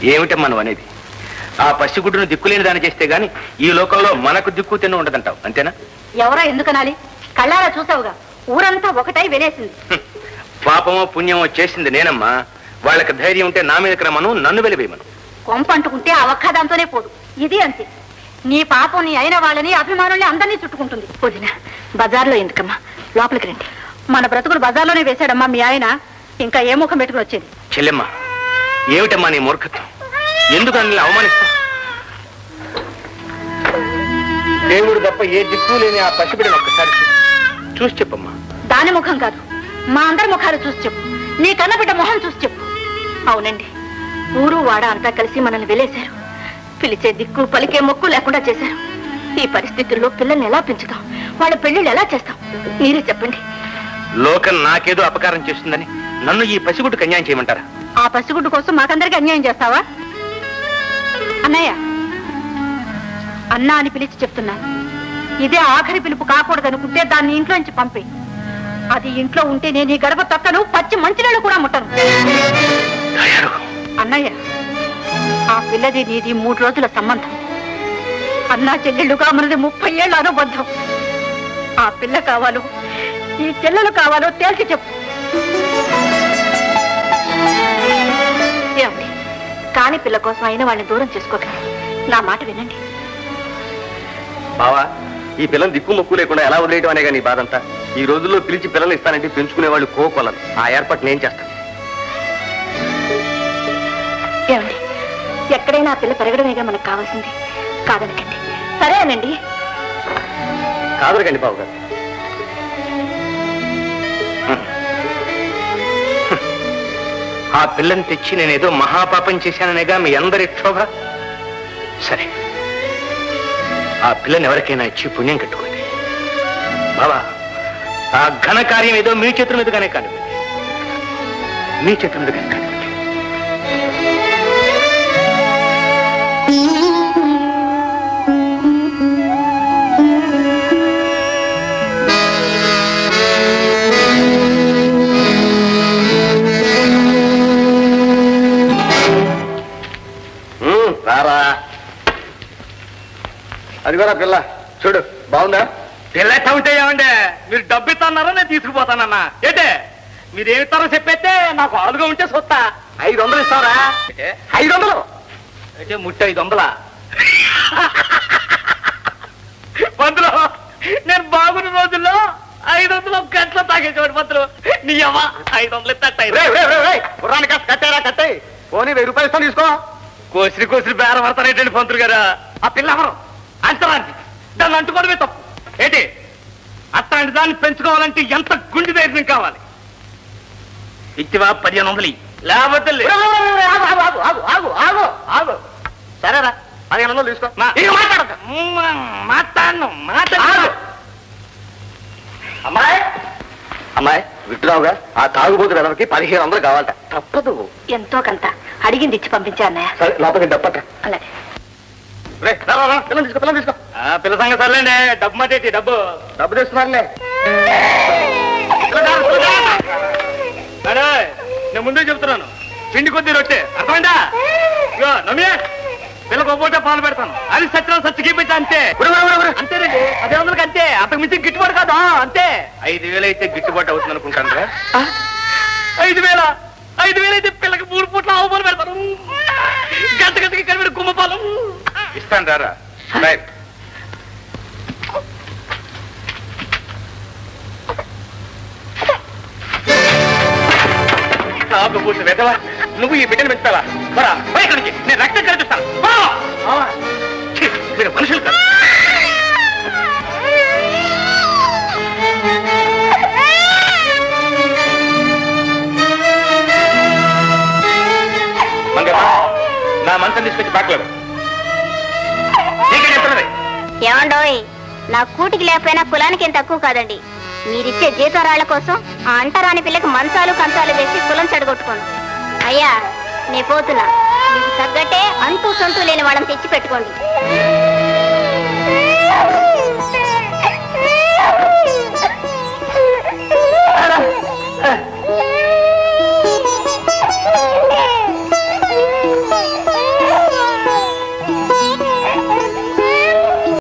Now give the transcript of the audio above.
ఏమిటమ్మా నువ్వు అనేది ఆ పసిగుడ్డును దిక్కులేని దాన్ని చేస్తే గాని ఈ లోకంలో మనకు దిక్కు తిన్ను ఉండదంటావు అంతేనా ఎవరో ఎందుకనాలి కళ్ళారా చూసావుగా ఊరంతా ఒకటై వెలేసింది హ్మ్. పాపమో పుణ్యమో చేసింది నేనమ్మా వాళ్ళకి ధైర్యం ఉంటే నా మీద క్రమను నన్ను వెలివేయమను కొంప అంటుకుంటే ఆ ఒక్క దాంతోనే పోదు ఇది అంతే నీ పాపం నీ అయిన వాళ్ళని అభిమానుల్ని అందరినీ చుట్టుకుంటుంది వదిన బజార్లో ఎందుకమ్మా లోపలికి రండి మన బ్రతుకులు బజార్లోనే వేశాడమ్మా మీ ఆయన ఇంకా ఏ ముఖం పెట్టుకుని వచ్చేది చెల్లెమ్మా ఏమిటమ్మా నీ మూర్ఖత్వం ఎందుకు అన్ని అవమానిస్తావు దేవుడు తప్ప ఏ దిక్కు లేని ఆ పసిబిడ్డను ఒక్కసారి చూసి చూసి చెప్పమ్మా దాని ముఖం కాదు మా అందరి ముఖాలు చూసి చెప్పు నీ కన్నబిడ్డ మొహం చూసి చెప్పు అవునండి ఊరు వాడ అంతా కలిసి మనల్ని వెలేశారు పిలిచే దిక్కు పలికే మొక్కు లేకుండా చేశారు ఈ పరిస్థితుల్లో పిల్లల్ని ఎలా పెంచుతాం వాళ్ళ పెళ్లిళ్ళు ఎలా చేస్తాం మీరే చెప్పండి లోకం నాకేదో అపకారం చేస్తుందని నన్ను ఈ పసిగుడ్డుకు అన్యాయం చేయమంటారా ఆ పసిగుడ్డు కోసం మాకందరికి అన్యాయం చేస్తావా అన్నయ్య అన్నా అని పిలిచి చెప్తున్నాను ఇదే ఆఖరి పిలుపు కాకూడదనుకుంటే దాన్ని ఇంట్లో నుంచి పంపే అది ఇంట్లో ఉంటే నేను ఈ గడప తొక్కను పచ్చి మంచినీళ్ళు కూడా ముట్టను దయారు అన్నయ్య ఆ పిల్లది నీది మూడు రోజుల సంబంధం అన్నా చెల్లెళ్ళుగా మనది ముప్పై ఏళ్ళ అనుబంధం ఆ పిల్ల కావాలో ఈ చెల్లెలు కావాలో తేల్చి చెప్పు ఏమండి కాని పిల్ల కోసం అయిన వాళ్ళని దూరం చేసుకోకండి నా మాట వినండి బావా ఈ పిల్లలు దిక్కు మొక్కు లేకుండా ఎలా వదిలేయడం అనే నీ బాధంతా ఈ రోజుల్లో పిలిచి పిల్లలు ఇస్తానంటే పెంచుకునే వాళ్ళు కోకొలను ఆ ఏర్పాటు నేను చేస్తాను ఏమండి ఎక్కడైనా ఆ పిల్ల పెరగడమేగా మనకు కావాల్సింది కాదనకండి సరేనండి కాదురకండి బాబు గారు ఆ పిల్లని తెచ్చి నేనేదో మహాపాపం చేశాననేగా మీ అందరి క్షోభ సరే ఆ పిల్లని ఎవరికైనా ఇచ్చి పుణ్యం కట్టుకోండి బాబా ఆ ఘన కార్యం ఏదో మీ చేతుల మీదుగానే కాదు మీ చేతుల మీదుగానే కాదు రారా అది కూడా పిల్ల చూడు బాగుందా పిల్ల ఎట్లా ఉంటే ఏమండి మీరు డబ్బు ఇస్తాన్నారా నేను తీసుకుపోతానన్నా ఏంటే మీరు ఏమి ఇస్తారో చెప్పేస్తే నాకు ఆలుగా ఉంటే సొత్తా ఐదు వందలు ఇస్తావరా ఐదు వందలు అయితే ముట్టి ఐదు వందలా పంతులు నేను బాగున్న రోజుల్లో ఐదు వందలు ఒక గంటలో తాగేసేవాడు పంతులు నీ అవ్వ ఐదు వందలు ఇస్తా పురానికి కట్టారా కట్టాయి పోనీ వెయ్యి రూపాయలు ఇస్తాను తీసుకో కోసిరి కోసిరి బేరం పడతారేంటండి పంతులు గారు ఆ పిల్ల ఎవరు అంతరాంటి దాన్ని అంటుకోవడమే తప్పు ఏంటి అట్లాంటి దాన్ని పెంచుకోవాలంటే ఎంత గుండె ధైర్యం కావాలి ఇచ్చివా పదిహేను వందలు ఇయ్యి. లేకపోతే లే. ఆగు ఆగు ఆగు ఆగు ఆగు ఆగు సరేరా పదిహేను వందలు తీసుకో మా- ఇక మాట్లాడకు. మ్మ్, మాట్లాడను మాట్లాడు ఆగు. అమ్మాయి అమ్మాయి వింటున్నావుగా ఆ తాగుబోతు వెదవకి పదిహేను వందలు కావాలట తప్పదు ఎంతో కొంత అడిగింది ఇచ్చి పంపించా అన్నయ్య సరే లోపలికి డబ్బట అలాగే రే రా, రా, రా, పిల్లని తీసుకో పిల్లని తీసుకో ఆ, పిల్ల సంగతి సర్లేండి డబ్బు మధ్య డబ్బు డబ్బు తెస్తున్నానులే అడే నేను ముందే చెప్తున్నాను పిండి కొద్ది రొట్టె అర్థమైందా ఇగో నమ్మి పిల్ల గొప్ప పాలు పెడతాను అది సత్యం సత్య గీపించా అంతే ఉరి, ఉరి, ఉరి, ఉరి. అంతేనండి పది వందలకి అంతే అంతకు మించి గిట్టుబాటు కాదా అంతే ఐదు వేలు అయితే గిట్టుబాటు అవుతుంది అనుకుంటాను రా ఐదు వేల ఐదు వేలు అయితే పిల్లకి మూడు పూట్ల ఆవు పాలు పెడతాను గంట గంటకి కలిపి గుమ్మ పాలు ఇస్తాను రారా రైట్ తాగుబోతు వెదవా నువ్వు ఈ బిడ్డను పెంచుతావా బరా పోయి ఇక్కడి నుంచి నేను రక్తం కనిపిస్తాను మీరు మనుషులు కాదు మంగమ్మ నా మంచం తీసుకొచ్చి పాకలేదు చెప్తున్నది ఏమండోయ్ నా కూటికి లేకపోయినా కులానికి ఏం తక్కువ కాదండి మీరిచ్చే జీతరాళ్ల కోసం ఆ అంటరాని పిల్లకి మంచాలు కంచాలు వేసి కులం చెడగొట్టుకోను అయ్యా నే పోతున్నా మీకు తగ్గట్టే అంటూ సొంతూ లేని వాళ్ళని తెచ్చి పెట్టుకోండి